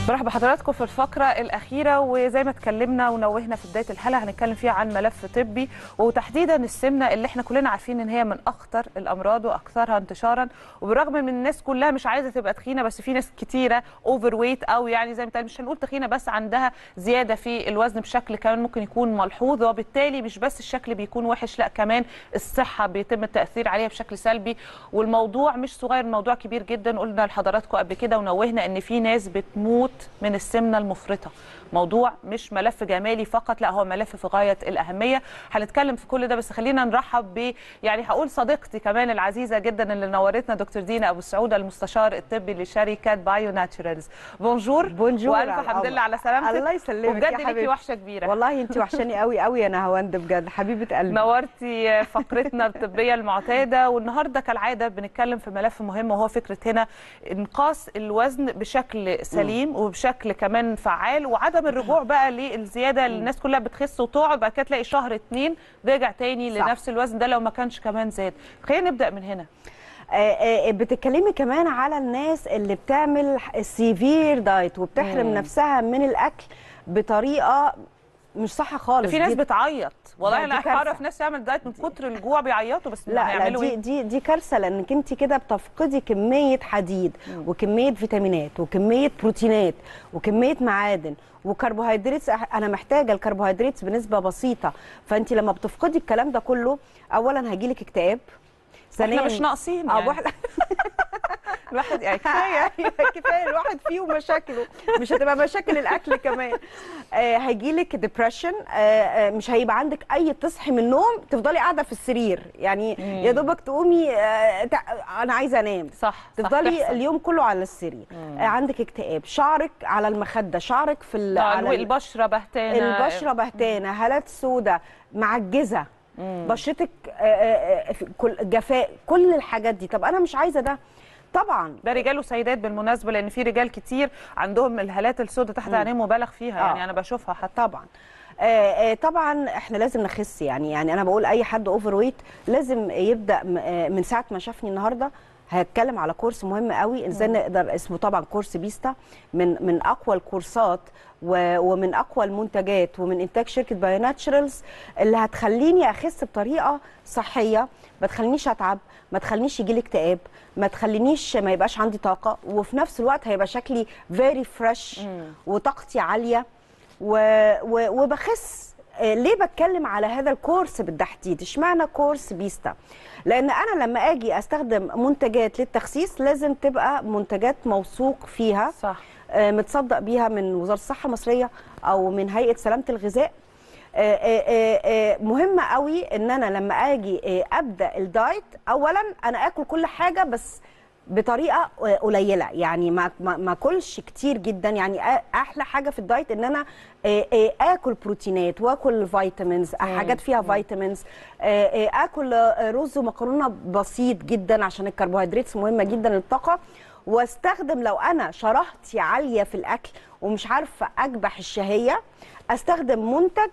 برحب بحضراتكم في الفقرة الأخيرة وزي ما اتكلمنا ونوهنا في بداية الحلقة هنتكلم فيها عن ملف طبي وتحديدا السمنة اللي احنا كلنا عارفين ان هي من أخطر الأمراض وأكثرها انتشارا وبالرغم من الناس كلها مش عايزة تبقى تخينة بس في ناس كتيرة اوفر ويت أو يعني زي ما بتقال مش هنقول تخينة بس عندها زيادة في الوزن بشكل كمان ممكن يكون ملحوظ وبالتالي مش بس الشكل بيكون وحش لا كمان الصحة بيتم التأثير عليها بشكل سلبي والموضوع مش صغير الموضوع كبير جدا قلنا لحضراتكم قبل كده ونوهنا ان في ناس بتموت من السمنه المفرطه موضوع مش ملف جمالي فقط لا هو ملف في غايه الاهميه هنتكلم في كل ده بس خلينا نرحب ب يعني هقول صديقتي كمان العزيزه جدا اللي نورتنا دكتور دينا ابو السعود المستشار الطبي لشركه بايو ناتشورالز بونجور بونجور والف حمد لله على سلامتك الله يسلمك وبجد يا ليكي حبيبتي. وحشه كبيره والله انت وحشاني قوي قوي يا نهاوند بجد حبيبه قلبي نورتي فقرتنا الطبيه المعتاده والنهارده كالعاده بنتكلم في ملف مهم وهو فكره هنا انقاص الوزن بشكل سليم وبشكل كمان فعال وعدم الرجوع بقى للزياده اللي الناس كلها بتخس وتقعد بعد كده تلاقي شهر اتنين رجع تاني صح. لنفس الوزن ده لو ما كانش كمان زاد خلينا نبدا من هنا آه، آه، بتتكلمي كمان على الناس اللي بتعمل سيفير دايت وبتحرم مم. نفسها من الاكل بطريقه مش صح خالص في ناس دي- بتعيط والله لا، انا دي كارثة. اعرف ناس يعمل دايت من كتر الجوع بيعيطوا بس لا لا هيعملوا دي ايه دي دي كارثه لانك انت كده بتفقدي كميه حديد وكميه فيتامينات وكميه بروتينات وكميه معادن وكربوهيدرات انا محتاجه الكربوهيدرات بنسبه بسيطه فانت لما بتفقدي الكلام ده كله اولا هيجيلك اكتئاب احنا مش ناقصين اه يعني. واحد الواحد يعني كفايه كفايه الواحد فيه مشاكله مش هتبقى مشاكل الاكل كمان آه هيجيلك ديبرشن آه آه مش هيبقى عندك اي تصحي من النوم تفضلي قاعده في السرير يعني يا دوبك تقومي آه تع- انا عايزه انام صح صح تفضلي تحصل. اليوم كله على السرير آه عندك اكتئاب شعرك على المخده شعرك في ال- آه، على ال- البشره بهتانه البشره بهتانه هالات سودة معجزه بشرتك آه، آه، آه، في كل جفاء كل الحاجات دي طب انا مش عايزه ده طبعا ده رجال وسيدات بالمناسبه لان في رجال كتير عندهم الهالات السوداء تحت عينيهم مبالغ فيها آه. يعني انا بشوفها حتى طبعا آه، آه، طبعا احنا لازم نخس يعني يعني انا بقول اي حد اوفر ويت لازم يبدا م- آه، من ساعه ما شافني النهارده هتكلم على كورس مهم قوي ازاي نقدر اسمه طبعا كورس بيستا من من اقوى الكورسات و- ومن اقوى المنتجات ومن انتاج شركه بايو ناتشرالز اللي هتخليني اخس بطريقه صحيه ما تخلينيش اتعب ما تخلينيش يجي لي اكتئاب ما تخلينيش ما يبقاش عندي طاقه وفي نفس الوقت هيبقى شكلي فيري فريش وطاقتي عاليه و... و... وبخس آه، ليه بتكلم على هذا الكورس بالتحديد اشمعنى كورس بيستا لان انا لما اجي استخدم منتجات للتخسيس لازم تبقى منتجات موثوق فيها صح آه، متصدق بيها من وزاره الصحه المصريه او من هيئه سلامه الغذاء آه، آه، آه، آه، مهم قوي ان انا لما اجي آه، ابدا الدايت اولا انا اكل كل حاجه بس بطريقه آه، قليله يعني ما ما ما اكلش كتير جدا يعني آ- احلى حاجه في الدايت ان انا آه، آه، اكل بروتينات واكل فيتامينز حاجات فيها فيتامينز آه، آه، اكل آه، رز ومكرونه بسيط جدا عشان الكربوهيدرات مهمه جدا للطاقه واستخدم لو انا شراهتي عاليه في الاكل ومش عارفه اكبح الشهيه استخدم منتج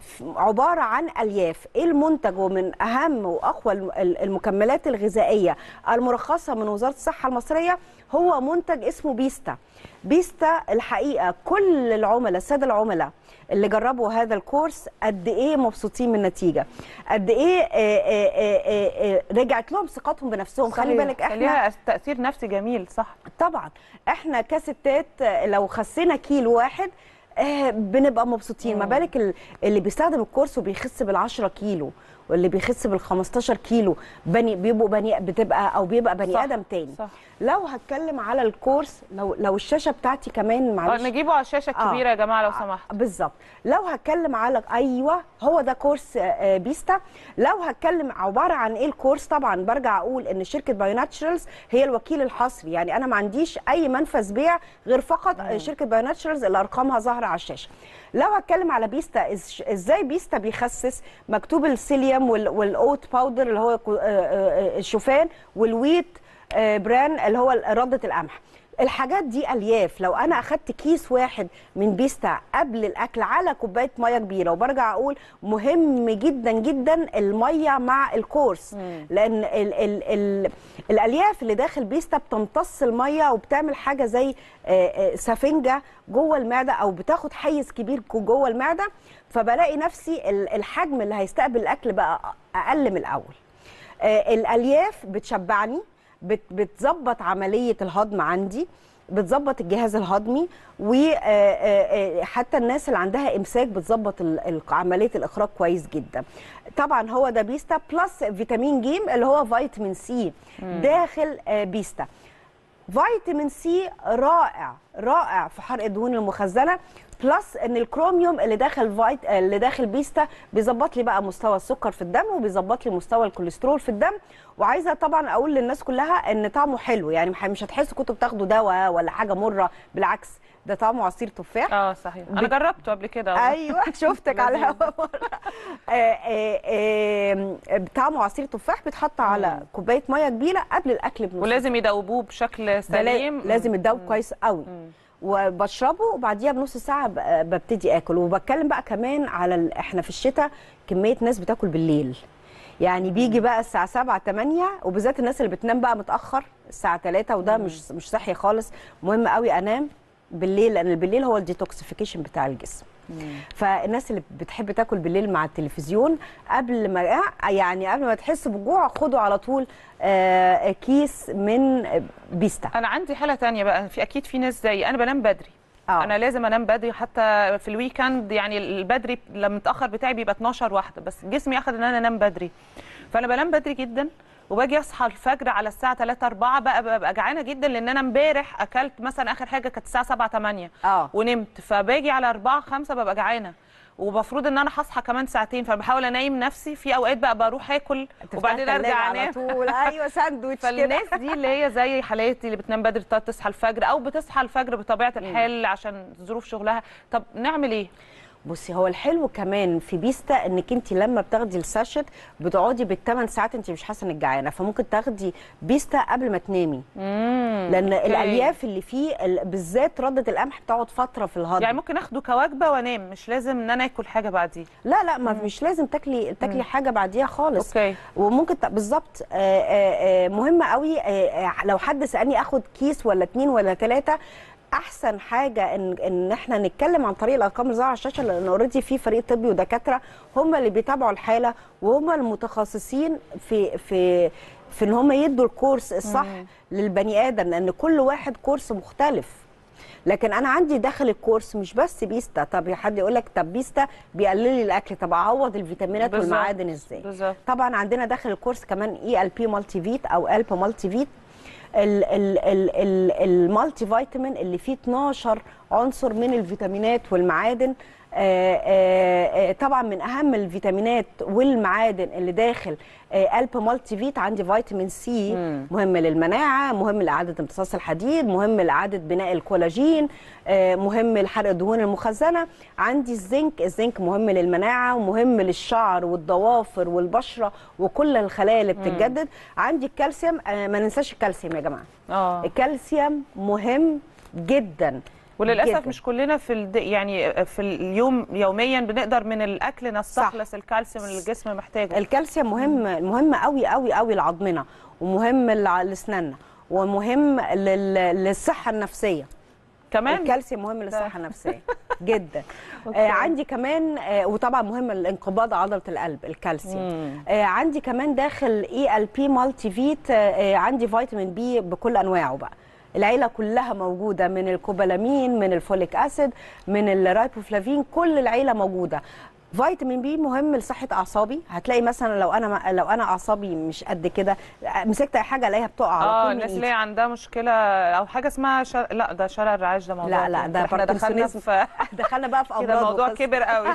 عباره عن الياف ايه المنتج ومن اهم واقوى الم- المكملات الغذائيه المرخصه من وزاره الصحه المصريه هو منتج اسمه بيستا بيستا الحقيقه كل العملاء الساده العملاء اللي جربوا هذا الكورس قد ايه مبسوطين من النتيجه قد ايه آه، آه، آه، آه، رجعت لهم ثقتهم بنفسهم خلي صحيح. بالك احنا ليها تاثير نفسي جميل صح طبعا احنا كستات آه، لو خسينا كيلو واحد آه، بنبقى مبسوطين ما بالك ال- اللي بيستخدم الكورس وبيخس بال10 كيلو واللي بيخس بال15 كيلو بني بيبقوا بني بتبقى او بيبقى بني صح، ادم تاني صح. لو هتكلم على الكورس لو لو الشاشه بتاعتي كمان آه، معلش نجيبه على الشاشه آه. الكبيره يا جماعه لو سمحت بالظبط لو هتكلم على ايوه هو ده كورس آه، آه، بيستا لو هتكلم عباره عن ايه الكورس طبعا برجع اقول ان شركه بايو ناتشرالز هي الوكيل الحصري يعني انا ما عنديش اي منفذ بيع غير فقط آه، شركه بايو ناتشرالز اللي ارقامها ظاهره على الشاشه لو هتكلم على بيستا إز- ازاي بيستا بيخسس مكتوب السيليوم وال- والاوت باودر اللي هو كو- آه، آه، آه، الشوفان والويت آه، بران اللي هو رده القمح الحاجات دي الياف لو انا اخدت كيس واحد من بيستا قبل الاكل على كوبايه ميه كبيره وبرجع اقول مهم جدا جدا الميه مع الكورس لان ال ال ال الالياف اللي داخل بيستا بتمتص الميه وبتعمل حاجه زي آه، آه، سفنجه جوه المعده او بتاخد حيز كبير جوه المعده فبلاقي نفسي ال- الحجم اللي هيستقبل الاكل بقى اقل من الاول آه، الالياف بتشبعني بت- بتظبط عمليه الهضم عندي بتظبط الجهاز الهضمي وحتى الناس اللي عندها امساك بتظبط ال- ال- عمليه الاخراج كويس جدا طبعا هو ده بيستا بلس فيتامين ج اللي هو فيتامين سي داخل آه، بيستا فيتامين سي رائع رائع في حرق الدهون المخزنه بلس ان الكروميوم اللي داخل فايت اللي داخل بيستا بيظبط لي بقى مستوى السكر في الدم وبيظبط لي مستوى الكوليسترول في الدم وعايزه طبعا اقول للناس كلها ان طعمه حلو يعني مح- مش هتحسوا كنتوا بتاخدوا دواء ولا حاجه مره بالعكس ده طعمه عصير تفاح اه صحيح انا بت- جربته قبل كده والله. ايوه شفتك على لذيذ. الهوا مره آه، آه، آه، طعمه عصير تفاح بيتحط على كوبايه ميه كبيره قبل الاكل بنص ولازم يدوبوه بشكل ده لا- سليم لازم الدواء كويس قوي وبشربه وبعديها بنص ساعه ب- ببتدي اكل وبتكلم بقى كمان على ال... احنا في الشتاء كميه ناس بتاكل بالليل يعني بيجي بقى الساعه 7 8 وبالذات الناس اللي بتنام بقى متاخر الساعه 3 وده مش مش صحي خالص مهم قوي انام بالليل لان بالليل هو الديتوكسيفيكيشن بتاع الجسم فالناس اللي بتحب تاكل بالليل مع التلفزيون قبل ما يعني قبل ما تحس بالجوع خدوا على طول آه، كيس من بيستا انا عندي حاله تانية بقى في اكيد في ناس زي انا بنام بدري آه. انا لازم انام بدري حتى في الويكند يعني البدري لما متاخر بتاعي بيبقى 12 واحده بس جسمي اخد ان انا انام بدري فانا بنام بدري جدا وباجي اصحى الفجر على الساعه 3 4 بقى ببقى جعانه جدا لان انا امبارح اكلت مثلا اخر حاجه كانت الساعه 7 8 اه ونمت فباجي على 4 5 ببقى جعانه ومفروض ان انا هصحى كمان ساعتين فبحاول انيم نفسي في اوقات بقى بروح اكل وبعدين ارجع على انام طول ايوه ساندوتش كده فالناس دي اللي هي زي حالاتي اللي بتنام بدري تقعد تصحى الفجر او بتصحى الفجر بطبيعه الحال عشان ظروف شغلها طب نعمل ايه بصي هو الحلو كمان في بيستا انك انت لما بتاخدي الساشت بتقعدي بالثمان ساعات انت مش حاسه انك جعانه فممكن تاخدي بيستا قبل ما تنامي لان أوكي. الالياف اللي فيه ال- بالذات رده القمح بتقعد فتره في الهضم يعني ممكن اخده كوجبه وانام مش لازم ان انا اكل حاجه بعديه لا لا ما مش لازم تاكلي تاكلي حاجه بعديها خالص اوكي وممكن ت- بالظبط آه، آه، آه، مهم قوي آه، آه، لو حد سالني اخد كيس ولا اتنين ولا ثلاثه احسن حاجه ان ان احنا نتكلم عن طريق الارقام اللي ظاهره على الشاشه لان اوريدي في فريق طبي ودكاتره هم اللي بيتابعوا الحاله وهم المتخصصين في في في ان هم يدوا الكورس الصح للبني ادم لان كل واحد كورس مختلف لكن انا عندي داخل الكورس مش بس بيستا طب حد يقول لك طب بيستا بيقلل لي الاكل طب اعوض الفيتامينات بالظبط. والمعادن ازاي بالظبط طبعا عندنا داخل الكورس كمان اي ال بي مالتي فيت او الب مالتي فيت ال- ال- ال- ال- المالتي فيتامين اللي فيه 12 عنصر من الفيتامينات والمعادن آه، آه، آه، طبعا من اهم الفيتامينات والمعادن اللي داخل آه، الب مالتي فيت عندي فيتامين سي مهم للمناعه مهم لاعاده امتصاص الحديد مهم لاعاده بناء الكولاجين آه، مهم لحرق الدهون المخزنه عندي الزنك الزنك مهم للمناعه ومهم للشعر والضوافر والبشره وكل الخلايا اللي بتتجدد عندي الكالسيوم آه، ما ننساش الكالسيوم يا جماعه اه الكالسيوم مهم جدا وللاسف جداً. مش كلنا في الد... يعني في اليوم يوميا بنقدر من الاكل نستخلص الكالسيوم اللي الجسم محتاجه الكالسيوم مهم مهم قوي قوي قوي لعظمنا ومهم لع- لاسناننا ومهم لل- للصحه النفسيه كمان الكالسيوم مهم للصحه النفسيه جدا أوكي. آه عندي كمان آه وطبعا مهم الانقباض عضله القلب الكالسيوم آه عندي كمان داخل اي ال بي مالتي فيت آه آه عندي فيتامين بي بكل انواعه بقى العيله كلها موجوده من الكوبالامين من الفوليك اسيد من الرايبوفلافين كل العيله موجوده فيتامين بي مهم لصحه اعصابي هتلاقي مثلا لو انا لو انا اعصابي مش قد كده مسكت اي حاجه الاقيها بتقع على اه طول من الناس إيدي. اللي هي عندها مشكله او حاجه اسمها شر... لا ده شلل الرعاش ده موضوع لا لا تاني. ده احنا دخلنا باركنسونيزم. في دخلنا بقى في امراض كده الموضوع وقصص. كبر قوي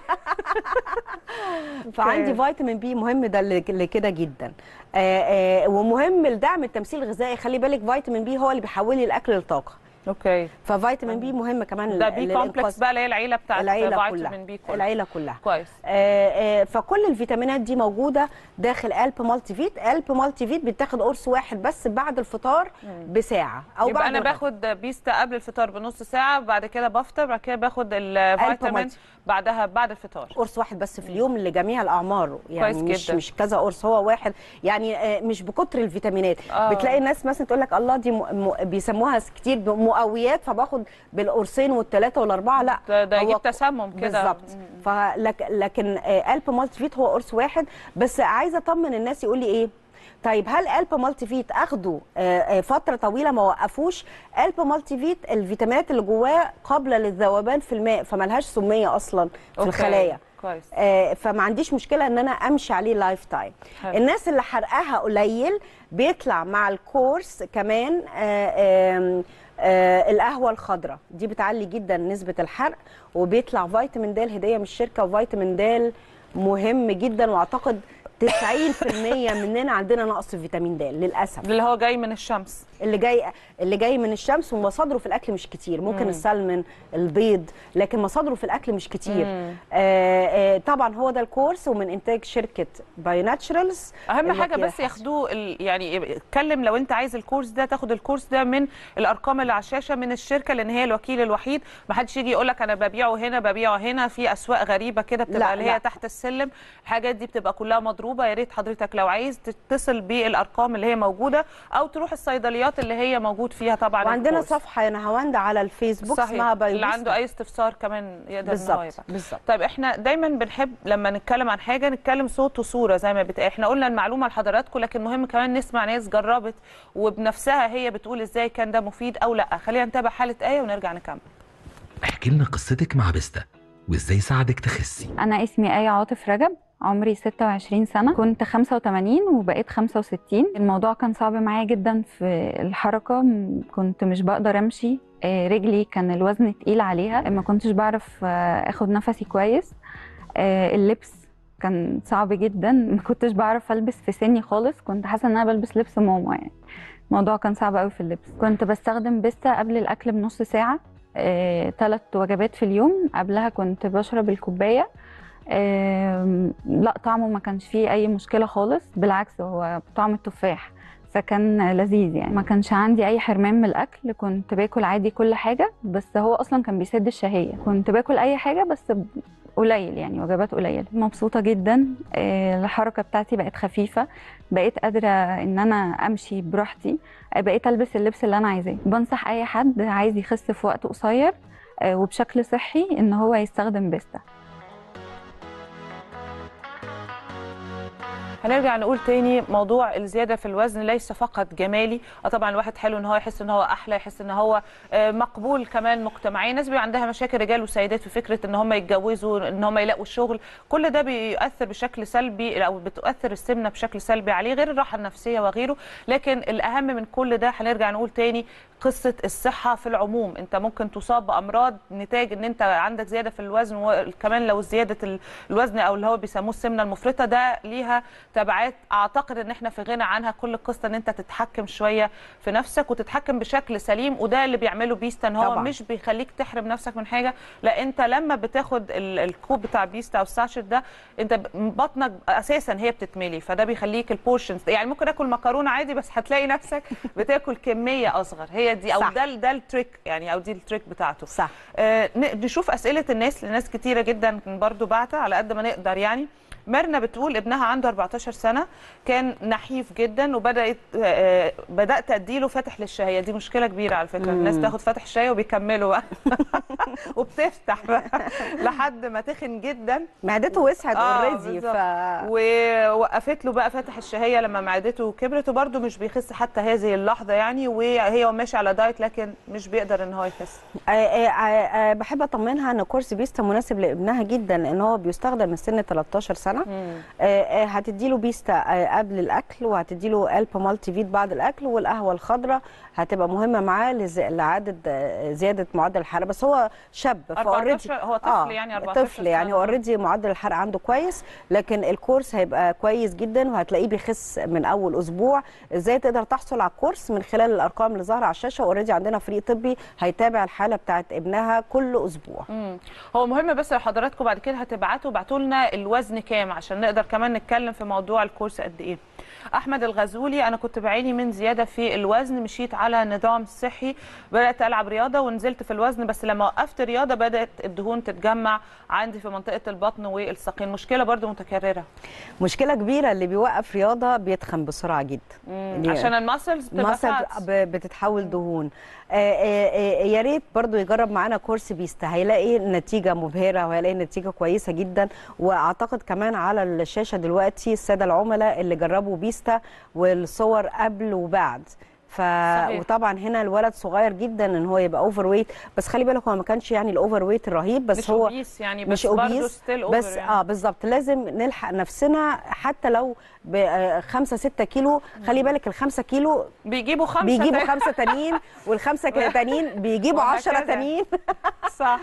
فعندي فيتامين بي مهم ده اللي اللي كده جدا آه آه ومهم لدعم التمثيل الغذائي خلي بالك فيتامين بي هو اللي بيحول لي الاكل لطاقه اوكي ففيتامين بي مهم كمان ده لل- بي للإنقاذ. كومبلكس بقى اللي هي العيله بتاعت العيله كلها فيتامين بي كلها العيله كلها كويس آه، آه، فكل الفيتامينات دي موجوده داخل قلب مالتي فيت قلب مالتي فيت بيتاخد قرص واحد بس بعد الفطار بساعه او يبقى بعد انا الغداء. باخد بيستا قبل الفطار بنص ساعه بعد كده بفطر بعد كده باخد الفيتامين مالتي. بعدها بعد الفطار قرص واحد بس في اليوم لجميع الاعمار يعني كويس مش جدا. مش كذا قرص هو واحد يعني آه، مش بكتر الفيتامينات آه. بتلاقي الناس مثلا تقول لك الله دي م... م... بيسموها كتير مقويات فباخد بالقرصين والثلاثه والاربعه لا ده, ده هو يجيب تسمم كده بالظبط فلك لكن آه، قلب مالتي فيت هو قرص واحد بس عايزه اطمن الناس يقول لي ايه طيب هل قلب مالتي فيت اخده آه، آه، فتره طويله ما وقفوش قلب مالتي فيت الفيتامينات اللي جواه قابله للذوبان في الماء فملهاش سميه اصلا في أوكي. الخلايا كويس آه، فما عنديش مشكله ان انا امشي عليه لايف تايم حلو. الناس اللي حرقها قليل بيطلع مع الكورس كمان آه، آم، آه، القهوه الخضراء دي بتعلي جدا نسبه الحرق وبيطلع فيتامين د هديه من الشركه وفيتامين د مهم جدا واعتقد 90% مننا عندنا نقص في فيتامين د للاسف اللي هو جاي من الشمس اللي جاي اللي جاي من الشمس ومصادره في الاكل مش كتير ممكن السلمون البيض لكن مصادره في الاكل مش كتير آه آه طبعا هو ده الكورس ومن انتاج شركه باي ناتشرالز اهم حاجه بس ياخدوه ال- يعني اتكلم لو انت عايز الكورس ده تاخد الكورس ده من الارقام اللي على الشاشه من الشركه لان هي الوكيل الوحيد ما حدش يجي يقول لك انا ببيعه هنا ببيعه هنا في اسواق غريبه كده لا، بتبقى اللي هي لا. تحت السلم الحاجات دي بتبقى كلها مضروبه يا ريت حضرتك لو عايز تتصل بالارقام اللي هي موجوده او تروح الصيدليات اللي هي موجود فيها طبعا وعندنا الكورس. صفحه يا نهاوند على الفيسبوك صحيح اسمها باي اللي عنده اي استفسار كمان يقدر ان هو بالظبط يبقى بالظبط طيب احنا دايما بنحب لما نتكلم عن حاجه نتكلم صوت وصوره زي ما بتقال احنا قلنا المعلومه لحضراتكم لكن مهم كمان نسمع ناس جربت وبنفسها هي بتقول ازاي كان ده مفيد او لا خلينا نتابع حاله ايه ونرجع نكمل احكي لنا قصتك مع بيستا وازاي ساعدك تخسي أنا اسمي آية عاطف رجب عمري 26 سنة كنت 85 وبقيت 65 الموضوع كان صعب معايا جدا في الحركة م- كنت مش بقدر أمشي آه، رجلي كان الوزن تقيل عليها ما كنتش بعرف آه، أخد نفسي كويس آه، اللبس كان صعب جدا ما كنتش بعرف ألبس في سني خالص كنت حاسة إن أنا بلبس لبس ماما يعني الموضوع كان صعب قوي في اللبس كنت بستخدم بيستا قبل الأكل بنص ساعة ثلاث وجبات في اليوم قبلها كنت بشرب الكوباية آم، لا طعمه ما كانش فيه اي مشكله خالص بالعكس هو طعم التفاح فكان لذيذ يعني ما كانش عندي اي حرمان من الاكل كنت باكل عادي كل حاجه بس هو اصلا كان بيسد الشهيه كنت باكل اي حاجه بس ب- قليل يعني وجبات قليله مبسوطه جدا آه، الحركه بتاعتي بقت خفيفه بقيت قادره ان انا امشي براحتي آه، بقيت البس اللبس اللي انا عايزاه بنصح اي حد عايز يخس في وقت قصير آه، وبشكل صحي ان هو يستخدم بيستا هنرجع نقول تاني موضوع الزياده في الوزن ليس فقط جمالي اه طبعا الواحد حلو ان هو يحس ان هو احلى يحس ان هو آه، مقبول كمان مجتمعيا ناس بيبقى عندها مشاكل رجال وسيدات في فكره ان هم يتجوزوا ان هم يلاقوا شغل كل ده بيؤثر بشكل سلبي او بتؤثر السمنه بشكل سلبي عليه غير الراحه النفسيه وغيره لكن الاهم من كل ده هنرجع نقول تاني قصه الصحه في العموم انت ممكن تصاب بامراض نتاج ان انت عندك زياده في الوزن وكمان لو زياده ال- الوزن او اللي هو بيسموه السمنه المفرطه ده ليها تبعات اعتقد ان احنا في غنى عنها كل القصه ان انت تتحكم شويه في نفسك وتتحكم بشكل سليم وده اللي بيعمله بيستا ان هو طبعاً. مش بيخليك تحرم نفسك من حاجه لا انت لما بتاخد ال- الكوب بتاع بيستا او الساشت ده انت ب- بطنك اساسا هي بتتملي فده بيخليك البورشنز يعني ممكن اكل مكرونه عادي بس هتلاقي نفسك بتاكل كميه اصغر هي دي او صح. ده ده التريك يعني او دي التريك بتاعته صح آه، ن- نشوف اسئله الناس لناس كتيره جدا برضو بعتها على قد ما نقدر يعني ميرنا بتقول ابنها عنده 14 سنه كان نحيف جدا وبدات آه، بدات اديله فاتح للشهيه دي مشكله كبيره على فكره الناس تاخد فاتح الشهيه وبيكملوا بقى وبتفتح بقى لحد ما تخن جدا معدته وسعت آه، اوريدي بالظبط. ف ووقفت له بقى فاتح الشهيه لما معدته كبرت وبرده مش بيخس حتى هذه اللحظه يعني وهي ماشي على دايت لكن مش بيقدر ان هو يخس آه، آه، آه، بحب اطمنها ان كورس بيستا مناسب لابنها جدا ان هو بيستخدم من سن 13 سنه سنه آه، آه، هتديله بيستا آه، قبل الاكل وهتديله الب مالتي فيت بعد الاكل والقهوه الخضراء هتبقى مهمه معاه لز- لعدد آه، زياده معدل الحرق بس هو شاب 14 هو طفل يعني 14 طفل يعني سنة. هو اوريدي معدل الحرق عنده كويس لكن الكورس هيبقى كويس جدا وهتلاقيه بيخس من اول اسبوع ازاي تقدر تحصل على الكورس من خلال الارقام اللي ظاهره على الشاشه اوريدي عندنا فريق طبي هيتابع الحاله بتاعت ابنها كل اسبوع مم. هو مهم بس لو حضراتكم بعد كده هتبعتوا ابعتوا لنا الوزن كام عشان نقدر كمان نتكلم في موضوع الكورس قد ايه احمد الغزولي انا كنت بعاني من زياده في الوزن مشيت على نظام صحي بدات العب رياضه ونزلت في الوزن بس لما وقفت رياضه بدات الدهون تتجمع عندي في منطقه البطن والساقين مشكله برضو متكرره مشكله كبيره اللي بيوقف رياضه بيتخن بسرعه جدا يعني عشان الماسلز بتبقى مصر fats. ب- بتتحول دهون آه، آه، آه، يا ريت برضو يجرب معانا كورس بيستا هيلاقي نتيجه مبهره وهيلاقي نتيجه كويسه جدا واعتقد كمان على الشاشه دلوقتي الساده العملاء اللي جربوا بيستا والصور قبل وبعد ف... صحيح. وطبعا هنا الولد صغير جدا ان هو يبقى اوفر ويت بس خلي بالك هو ما كانش يعني الاوفر ويت الرهيب بس مش هو obese يعني بس مش برضو اوبيس still over بس يعني. اه بالظبط لازم نلحق نفسنا حتى لو ب 5 6 كيلو خلي بالك ال 5 كيلو بيجيبوا خمسه بيجيبوا تاني. خمسة تانيين والخمسة كده تانيين بيجيبوا عشرة وهكذا. تانيين صح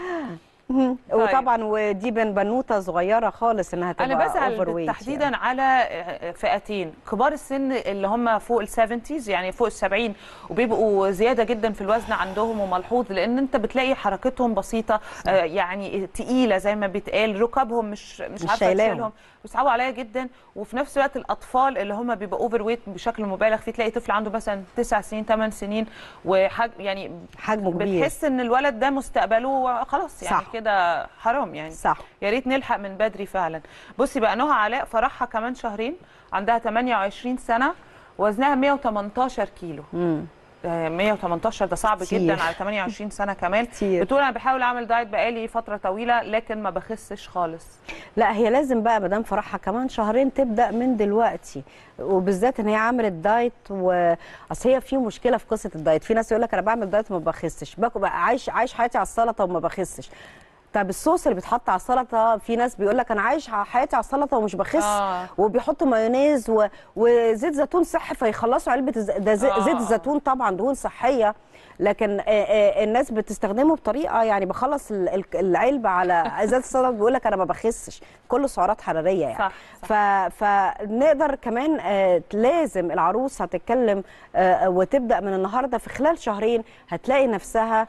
وطبعا ودي بن بنوتة صغيرة خالص انها تبقى انا بزعل اوفر ويت تحديدا يعني. على فئتين كبار السن اللي هم فوق ال 70 يعني فوق ال 70 وبيبقوا زياده جدا في الوزن عندهم وملحوظ لان انت بتلاقي حركتهم بسيطه آه، يعني تقيله زي ما بيتقال ركابهم مش مش مش عارفه شايلاهم. تشيلهم بيصعبوا عليا جدا وفي نفس الوقت الاطفال اللي هم بيبقوا اوفر ويت بشكل مبالغ فيه تلاقي طفل عنده مثلا 9 سنين 8 سنين وحج يعني حجمه كبير بتحس ان الولد ده مستقبله خلاص يعني صح. كده حرام يعني صح يا ريت نلحق من بدري فعلا بصي بقى نهى علاء فرحها كمان شهرين عندها 28 سنه وزنها 118 كيلو مم. آه، 118 ده صعب كتير. جدا على 28 سنه كمان كتير. بتقول انا بحاول اعمل دايت بقالي فتره طويله لكن ما بخسش خالص لا هي لازم بقى مدام فرحها كمان شهرين تبدا من دلوقتي وبالذات ان هي عملت دايت واصل هي في مشكله في قصه الدايت في ناس يقول لك انا بعمل دايت وما بخسش باكل بقى عايش عايش حياتي على السلطه وما بخسش طب الصوص اللي بيتحط على السلطه في ناس بيقول لك انا عايش حياتي على السلطه ومش بخس آه. وبيحطوا مايونيز و... وزيت زيتون صحي فيخلصوا علبه الز... ده زي... آه. زيت الزيتون طبعا دهون صحية لكن آه، آه، الناس بتستخدمه بطريقه يعني بخلص ال- ال- العلبه على ازازه السلطه بيقول لك انا ما بخسش كله سعرات حراريه يعني صح، صح. ف... فنقدر كمان آه، لازم العروس هتتكلم آه، وتبدا من النهارده في خلال شهرين هتلاقي نفسها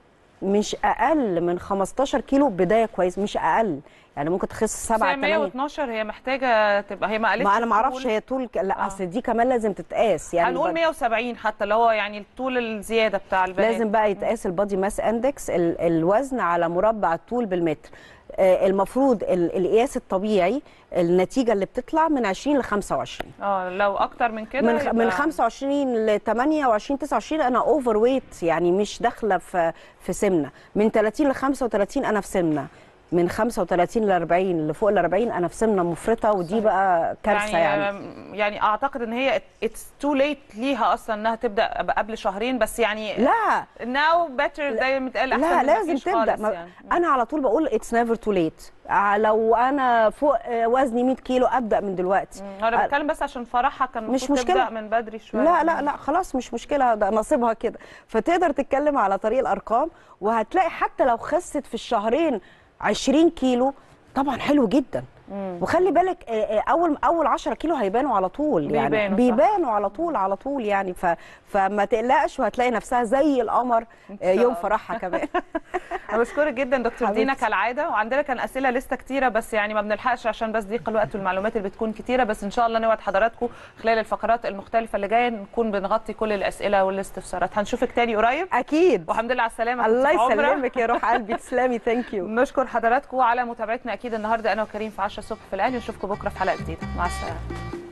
مش اقل من 15 كيلو بدايه كويس مش اقل يعني ممكن تخس بس 7 هي 8 112 هي محتاجه تبقى هي ما قالتش ما انا ما اعرفش الطول. هي طول ك- لا آه. اصل دي كمان لازم تتقاس يعني هنقول بد- 170 حتى اللي هو يعني الطول الزياده بتاع البنات لازم بقى يتقاس البادي ماس اندكس ال- الوزن على مربع الطول بالمتر آه، المفروض ال- القياس الطبيعي النتيجه اللي بتطلع من 20 ل 25 اه لو اكتر من كده من خ- من يبقى- 25 ل 28 29 انا اوفر ويت يعني مش داخله في في سمنه من 30 ل 35 انا في سمنه من 35 ل 40 اللي فوق ال 40 انا في سمنه مفرطه ودي بقى كارثه يعني, يعني يعني اعتقد ان هي اتس تو ليت ليها اصلا انها تبدا قبل شهرين بس يعني لا ناو بيتر زي ما اتقال احسن لا من لازم مفيش تبدا خالص ما يعني. انا على طول بقول اتس نيفر تو ليت لو انا فوق آه، وزني 100 كيلو ابدا من دلوقتي مم. انا بتكلم بس عشان فرحها كان مش المفروض مشكلة. تبدا من بدري شويه لا لا لا خلاص مش مشكله ده نصيبها كده فتقدر تتكلم على طريق الارقام وهتلاقي حتى لو خست في الشهرين 20 كيلو طبعا حلو جدا وخلي بالك آه، آه، اول اول 10 كيلو هيبانوا على طول يعني بيبانوا، صح. بيبانوا على طول على طول يعني ف فما تقلقش وهتلاقي نفسها زي القمر آه، يوم الله. فرحها كمان انا بشكرك جدا دكتور حبيبتي. دينا كالعاده وعندنا كان اسئله لسه كتيره بس يعني ما بنلحقش عشان بس ضيق الوقت والمعلومات اللي بتكون كتيره بس ان شاء الله نوعد حضراتكم خلال الفقرات المختلفه اللي جايه نكون بنغطي كل الاسئله والاستفسارات هنشوفك تاني قريب اكيد والحمد لله على السلامه كنت الله في عمرة. يسلمك يا روح قلبي تسلمي ثانك يو نشكر حضراتكم على متابعتنا اكيد النهارده انا وكريم في 10 الصبح في الاهلي ونشوفكم بكره في حلقه جديده مع السلامه